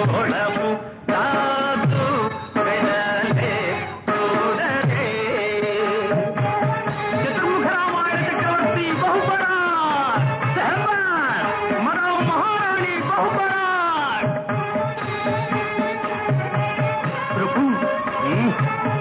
తోడము కాదు వెనలే చూడలే చతుర్ముఖ రామాయణ చక్రవర్తి బహుపరాట్ సహబాన్ మరో మహారాణి బహుపరాట్ ప్రభు ఉమ్.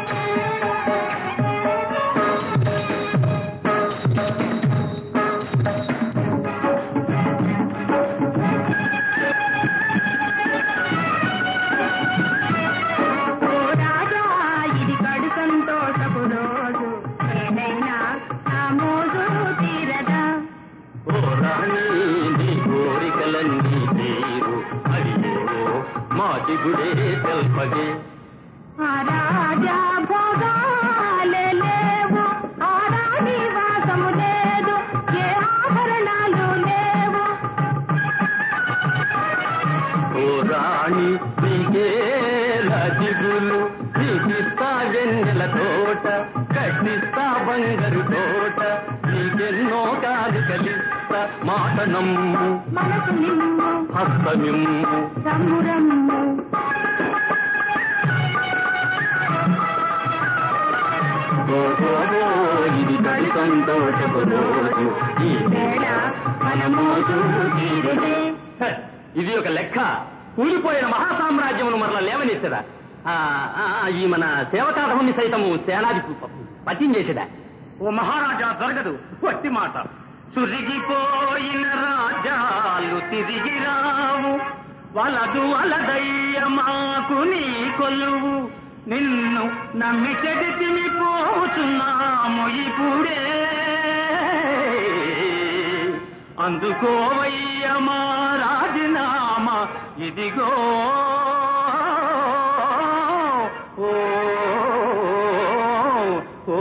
ఓ రాజా ఇది కడు సంతోషపు రోజు ఏదైనా ఆ మోజు తీరదా ఓ రాణి నీ కోరికలన్నీ తీరు అడిగేవో మాటి గుడే తెల్పగే ఆ రాజా భోగాలే లేవు ఆ రాణి వాసము లేదు ఏ ఆభరణాలు లేవు ఓ రాణి నీకేల దిగులు నీకిస్తా వెన్నెల తోట కట్టిస్తా బంగారు తోట నీకెన్నో కాదు కలిస్తా మాట నమ్ము మనసు నిమ్ము హస్తమిమ్ము రమ్ము రమ్ము ఓ ఓ, ఓ, ఇది కడి సంతోషపు రోజు ఈ వేళ మన మోజు తీరుదే హ, ఇది ఒక లెక్క కూలిపోయిన మహాసామ్రాజ్యమును మరలా లేవనెత్తదా ఆ, ఆ, ఈ మన సేవకాధముని సైతము సేనాది పట్టించేసేదా ఓ మహారాజా జరగదు వట్టి మాట సురిగిపోయిన రాజాలు తిరిగి రావు వలదు అలదయ్య మాకు నీ కొలువు నిన్ను నమ్మి చెడితిని పోతున్నాము ఇప్పుడే అందుకోవయ్య మా రాజీనామా ఇదిగో ఓ, ఓ,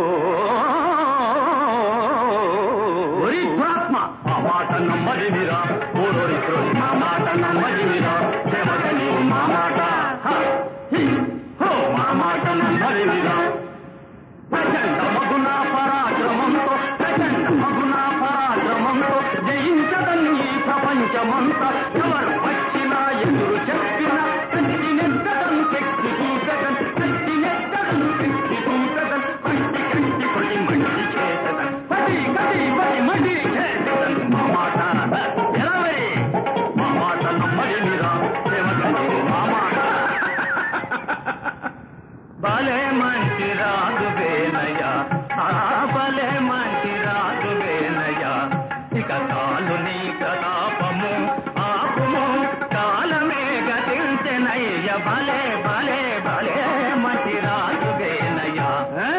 ఓరి దురాత్మ, ఆ మాట నమ్మదినిరా ఓరోరి త్రోరి, మా మాట నమ్మదినిరా దేవత నీవు మా మాట హ, హి, హో, మా మాట నమ్మదినిరా ప్రచండ మగున పరాక్రమంతో ప్రచండ మగున పరాక్రమంతో జయించదని ఈ ప్రపంచమంతా ఎవరు వచ్చినా ఎదురు చెప్పినా కంటినెత్తడం శక్తి చూసగన్ కంటినెత్తడం శక్తి చూసగన్ కంటి కంటి కొడి మండి చేసగన్ పది కది పది మండి చేసగన్ మా మాట ఎలా మరి మా మాట నమ్మడి మీరా ప్రేమగని మా మాట భలే మంచి రాజు వేనయ్య ఆ భలే మంచి రాజు వేనయ్య ఇక కాలు నీ ప్రతాపము ఆపుము కాలమే గతించెనయ్య భలే భలే భలే మంచి రాజు వేనయ్య ఆ?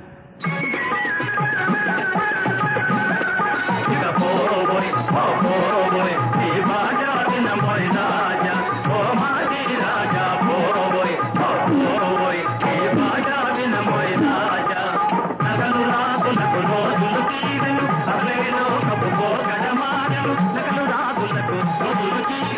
ఇక పోరోబోయ్ ఓ పోరోబోయ్ ఈ బాజా వినబోయ్ రాజా ఓ మాజీ రాజా పోరోబోయ్ ఓ పోరోబోయ్ ఈ బాజా వినబోయ్ రాజా నగలు రాజులకు రోజులు తీరను అవేలో కపు గడమాడను నగలు రాజులకు రోజులు తీరను